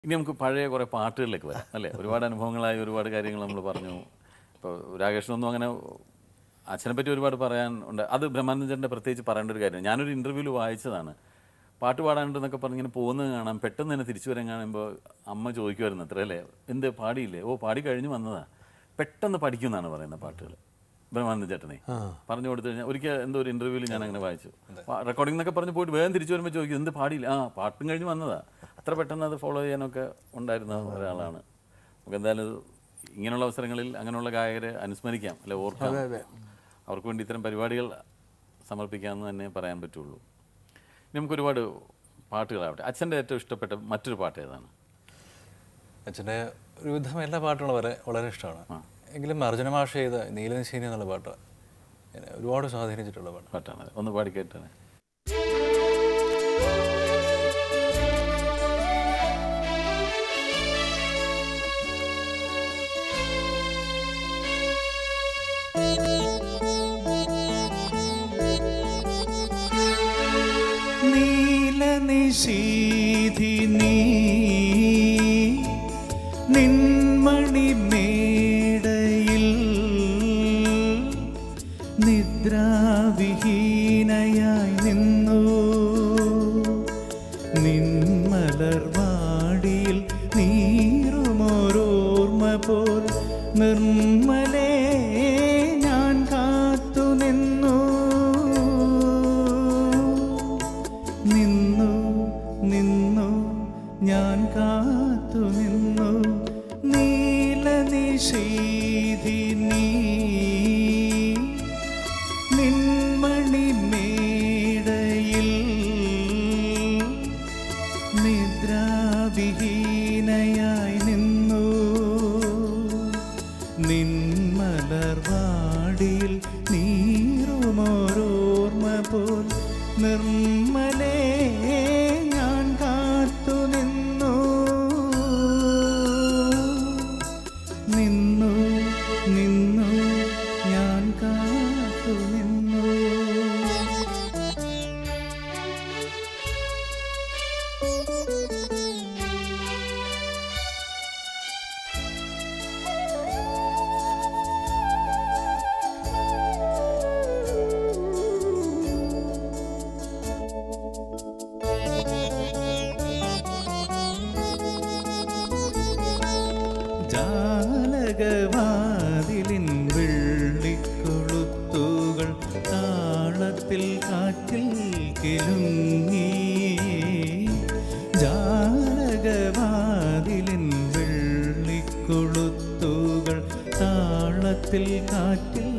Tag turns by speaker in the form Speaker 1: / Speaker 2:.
Speaker 1: ഇനി നമുക്ക് പഴയ കുറേ പാട്ടുകളിലേക്ക് വരാം അല്ലേ ഒരുപാട് അനുഭവങ്ങളായി ഒരുപാട് കാര്യങ്ങൾ നമ്മൾ പറഞ്ഞു ഇപ്പോൾ രാകേഷിനൊന്നും അങ്ങനെ അച്ഛനെ പറ്റി ഒരുപാട് പറയാൻ ഉണ്ട് അത് ബ്രഹ്മാനന്ദൻ്റെ പ്രത്യേകിച്ച് പറയേണ്ട ഒരു കാര്യം ഞാനൊരു ഇൻ്റർവ്യൂവിൽ വായിച്ചതാണ് പാട്ട് പാടാനുണ്ടെന്നൊക്കെ പറഞ്ഞ് ഇങ്ങനെ പോകുന്നത് കാണാം പെട്ടെന്ന് തന്നെ തിരിച്ചു വരാൻ കാണുമ്പോൾ അമ്മ ചോദിക്കുമായിരുന്നു അത്ര അല്ലേ എന്ത് പാടിയില്ലേ ഓ പാടി കഴിഞ്ഞ് വന്നതാ പെട്ടെന്ന് പഠിക്കുമെന്നാണ് പറയുന്നത് പാട്ടുകൾ ബ്രഹ്മാനന്ദ ചേട്ടനെ പറഞ്ഞു കൊടുത്തു കഴിഞ്ഞാൽ ഒരിക്കൽ എന്തോ ഒരു ഇന്റർവ്യൂവിൽ ഞാൻ അങ്ങനെ വായിച്ചു റെക്കോർഡിംഗ് എന്നൊക്കെ പറഞ്ഞ് പോയിട്ട് വേഗം തിരിച്ചു വരുമ്പോൾ ചോദിക്കും എന്ത് പാടിയില്ല ആ പാട്ടും കഴിഞ്ഞ് വന്നതാ അത്ര പെട്ടെന്ന് അത് ഫോളോ ചെയ്യാനൊക്കെ ഉണ്ടായിരുന്ന ഒരാളാണ് നമുക്ക് എന്തായാലും ഇത് ഇങ്ങനെയുള്ള അവസരങ്ങളിൽ അങ്ങനെയുള്ള ഗായകരെ അനുസ്മരിക്കാം അല്ലെ ഓർക്കാം അവർക്ക് വേണ്ടി ഇത്തരം പരിപാടികൾ സമർപ്പിക്കാമെന്ന് തന്നെ പറയാൻ പറ്റുള്ളൂ ഇനി നമുക്ക് ഒരുപാട് പാട്ടുകളാവട്ടെ അച്ഛൻ്റെ ഏറ്റവും ഇഷ്ടപ്പെട്ട മറ്റൊരു പാട്ട് ഏതാണ്
Speaker 2: അച്ഛൻ്റെ ഒരുവിധം എല്ലാ പാട്ടുകളും വരെ വളരെ ഇഷ്ടമാണ് എങ്കിലും അർജുന മാഷ ചെയ്ത നീലനിശീനി എന്നുള്ള പാട്ട് എന്നെ ഒരുപാട് സ്വാധീനിച്ചിട്ടുള്ള പാട്ട്
Speaker 1: പാട്ടാണ് ഒന്ന് പാടി കേട്ടാണ്
Speaker 3: നീലനിശീധിനി നിന്മണി മേടയിൽ നിദ്രാവിഹീനയായി നിന്നു നിന്മലർവാടിയിൽ നീറുമോരോർമ്മ പോൽ നിർമ്മലേ ഞാൻ കാത്തു നിന്നു നിന്നു നിന്നു ഞാൻ കാത്തു നിന്നു നീലനിശീധിനി നിന്മണി മേടയിൽ നിദ്രാവിഹീനയായി നിന്നു നിന്മലർവാടിയിൽ നീറുമോരോർമ്മ പോൽ നിർമ്മലേ ഞാൻ കാത്തു നിന്നു നിന്നു നിന്നു ഞാൻ കാത്തു നിന്നു ജാലകവാതിലിൻ വെള്ളിക്കൊളുത്തുകൾ താളത്തിൽ കാറ്റിൽ കിലുങ്ങി ജാലകവാതിലിൻ വെള്ളിക്കൊളുത്തുകൾ താളത്തിൽ കാറ്റിൽ